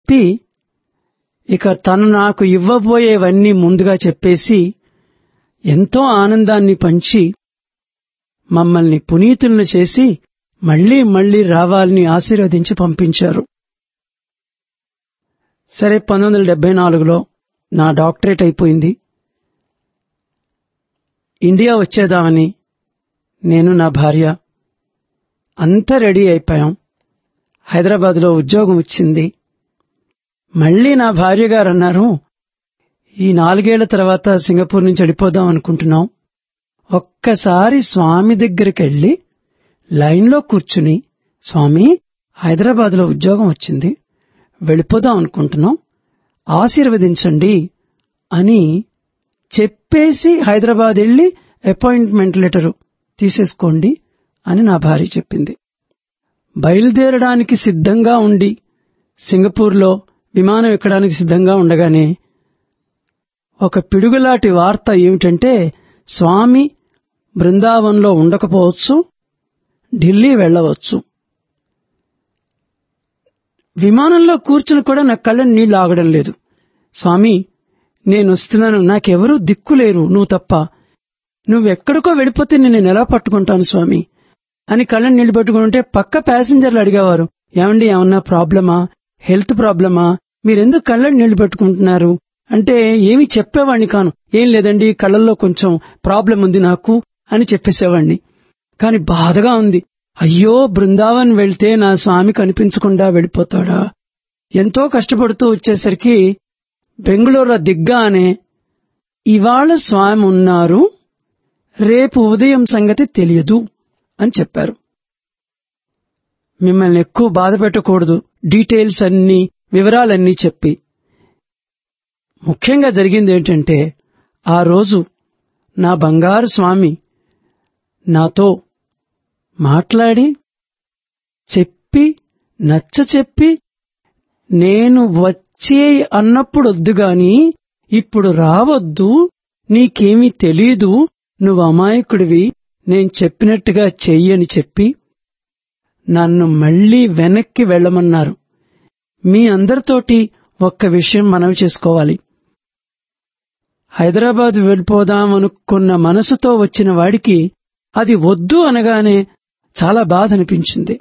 చెప్పి ఇక తను నాకు ఇవ్వబోయేవన్నీ ముందుగా చెప్పేసి ఎంతో ఆనందాన్ని పంచి మమ్మల్ని పునీతులను చేసి మళ్లీ మళ్లీ రావాలని ఆశీర్వదించి పంపించారు సరే పంతొమ్మిది వందల డెబ్బై నాలుగులో నా డాక్టరేట్ అయిపోయింది ఇండియా వచ్చేదామని నేను నా భార్య అంతా రెడీ అయిపోయాం హైదరాబాద్లో ఉద్యోగం వచ్చింది మళ్లీ నా భార్య గారు అన్నారు ఈ నాలుగేళ్ల తర్వాత సింగపూర్ నుంచి వెళ్ళిపోదాం అనుకుంటున్నాం ఒక్కసారి స్వామి దగ్గరికి వెళ్లి లైన్లో కూర్చుని స్వామి హైదరాబాద్లో ఉద్యోగం వచ్చింది వెళ్ళిపోదాం అనుకుంటున్నాం ఆశీర్వదించండి అని చెప్పేసి హైదరాబాద్ వెళ్లి అపాయింట్మెంట్ లెటరు తీసేసుకోండి అని నా భార్య చెప్పింది బయలుదేరడానికి సిద్ధంగా ఉండి సింగపూర్లో విమానం ఎక్కడానికి సిద్ధంగా ఉండగానే ఒక పిడుగులాంటి వార్త ఏమిటంటే స్వామి బృందావనంలో ఉండకపోవచ్చు ఢిల్లీ వెళ్లవచ్చు విమానంలో కూర్చుని కూడా నా కళ్ళని నీళ్లు ఆగడం లేదు స్వామి నేను వస్తున్నాను నాకెవరూ దిక్కులేరు నువ్వు తప్ప నువ్వెక్కడికో వెళ్ళిపోతే నేను ఎలా పట్టుకుంటాను స్వామి అని కళ్ళని నీళ్లు పట్టుకుంటే పక్క ప్యాసింజర్లు అడిగేవారు ఏమండి ఏమన్నా ప్రాబ్లమా హెల్త్ ప్రాబ్లమా మీరెందుకు కళ్ళని నీళ్లు పెట్టుకుంటున్నారు అంటే ఏమి చెప్పేవాణ్ణి కాను ఏం లేదండి కళ్ళల్లో కొంచెం ప్రాబ్లం ఉంది నాకు అని చెప్పేసేవాణ్ణి కాని బాధగా ఉంది అయ్యో బృందావన్ వెళ్తే నా స్వామి కనిపించకుండా వెళ్ళిపోతాడా ఎంతో కష్టపడుతూ వచ్చేసరికి బెంగళూరులో దిగ్గానే ఇవాళ స్వామి ఉన్నారు రేపు ఉదయం సంగతి తెలియదు అని చెప్పారు మిమ్మల్ని ఎక్కువ బాధ పెట్టకూడదు డీటెయిల్స్ అన్ని వివరాలన్నీ చెప్పి ముఖ్యంగా జరిగింది ఏంటంటే ఆ రోజు నా బంగారు స్వామి నాతో మాట్లాడి చెప్పి నచ్చ చెప్పి నేను వచ్చే అన్నప్పుడు వద్దు గాని ఇప్పుడు రావద్దు నీకేమీ తెలీదు నువ్వు అమాయకుడివి నేను చెప్పినట్టుగా చెయ్యని చెప్పి నన్ను మళ్లీ వెనక్కి వెళ్లమన్నారు మీ అందరితోటి ఒక్క విషయం మనవి చేసుకోవాలి హైదరాబాద్ వెళ్ళిపోదామనుకున్న మనసుతో వచ్చిన వాడికి అది వద్దు అనగానే చాలా బాధ అనిపించింది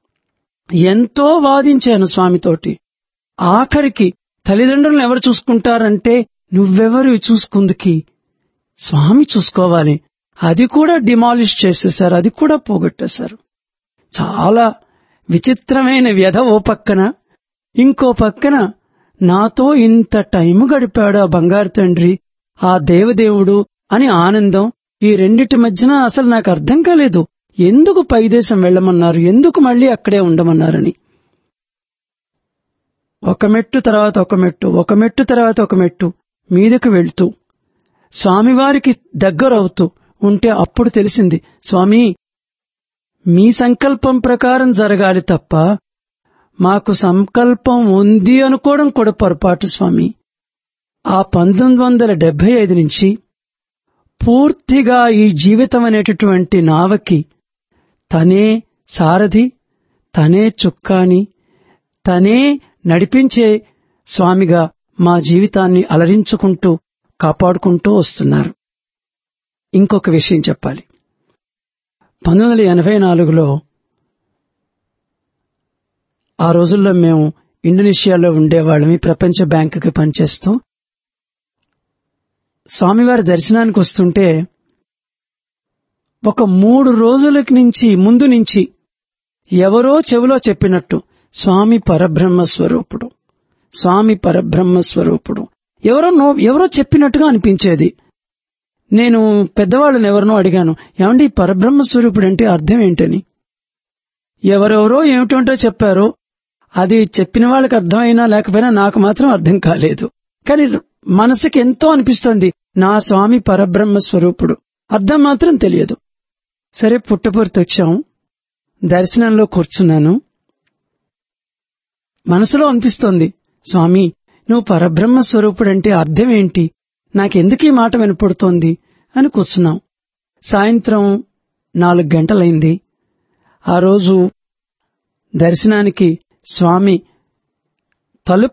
ఎంతో వాదించాను స్వామితోటి ఆఖరికి తల్లిదండ్రులను ఎవరు చూసుకుంటారంటే నువ్వెవరు చూసుకుందుకి స్వామి చూసుకోవాలి అది కూడా డిమాలిష్ చేసేశారు అది కూడా పోగొట్టేశారు చాలా విచిత్రమైన వ్యధ ఓ పక్కన ఇంకో పక్కన నాతో ఇంత టైం గడిపాడు ఆ బంగారు తండ్రి ఆ దేవదేవుడు అని ఆనందం ఈ రెండిటి మధ్యన అసలు నాకు అర్థం కాలేదు ఎందుకు పైదేశం వెళ్లమన్నారు ఎందుకు మళ్ళీ అక్కడే ఉండమన్నారని ఒక మెట్టు తర్వాత ఒక మెట్టు ఒక మెట్టు తర్వాత ఒక మెట్టు మీదకు వెళ్తూ స్వామివారికి దగ్గరవుతూ ఉంటే అప్పుడు తెలిసింది స్వామి మీ సంకల్పం ప్రకారం జరగాలి తప్ప మాకు సంకల్పం ఉంది అనుకోవడం కూడా పొరపాటు స్వామి ఆ పంతొమ్మిది వందల డెబ్బై ఐదు నుంచి పూర్తిగా ఈ జీవితం అనేటటువంటి నావకి తనే సారథి తనే చుక్కాని తనే నడిపించే స్వామిగా మా జీవితాన్ని అలరించుకుంటూ కాపాడుకుంటూ వస్తున్నారు ఇంకొక విషయం చెప్పాలి పంతొమ్మిది వందల ఎనభై నాలుగులో ఆ రోజుల్లో మేము ఇండోనేషియాలో ఉండేవాళ్ళమి ప్రపంచ బ్యాంకుకి పనిచేస్తూ స్వామివారి దర్శనానికి వస్తుంటే ఒక మూడు రోజులకి నుంచి ముందు నుంచి ఎవరో చెవిలో చెప్పినట్టు స్వామి పరబ్రహ్మ స్వరూపుడు స్వామి పరబ్రహ్మ స్వరూపుడు ఎవరో నో ఎవరో చెప్పినట్టుగా అనిపించేది నేను పెద్దవాళ్ళని ఎవరినో అడిగాను ఏమండి పరబ్రహ్మ స్వరూపుడు అంటే అర్థం ఏంటని ఎవరెవరో ఏమిటంటో చెప్పారో అది చెప్పిన వాళ్ళకి అర్థమైనా లేకపోయినా నాకు మాత్రం అర్థం కాలేదు కానీ మనసుకి ఎంతో అనిపిస్తోంది నా స్వామి పరబ్రహ్మ స్వరూపుడు అర్థం మాత్రం తెలియదు సరే పుట్టపూర్తి వచ్చాం దర్శనంలో కూర్చున్నాను మనసులో అనిపిస్తోంది స్వామి నువ్వు పరబ్రహ్మ స్వరూపుడంటే అర్థం ఏంటి నాకెందుకు ఈ మాట వినపడుతోంది అని కూర్చున్నాం సాయంత్రం నాలుగు గంటలైంది ఆ రోజు దర్శనానికి స్వామి తలుపు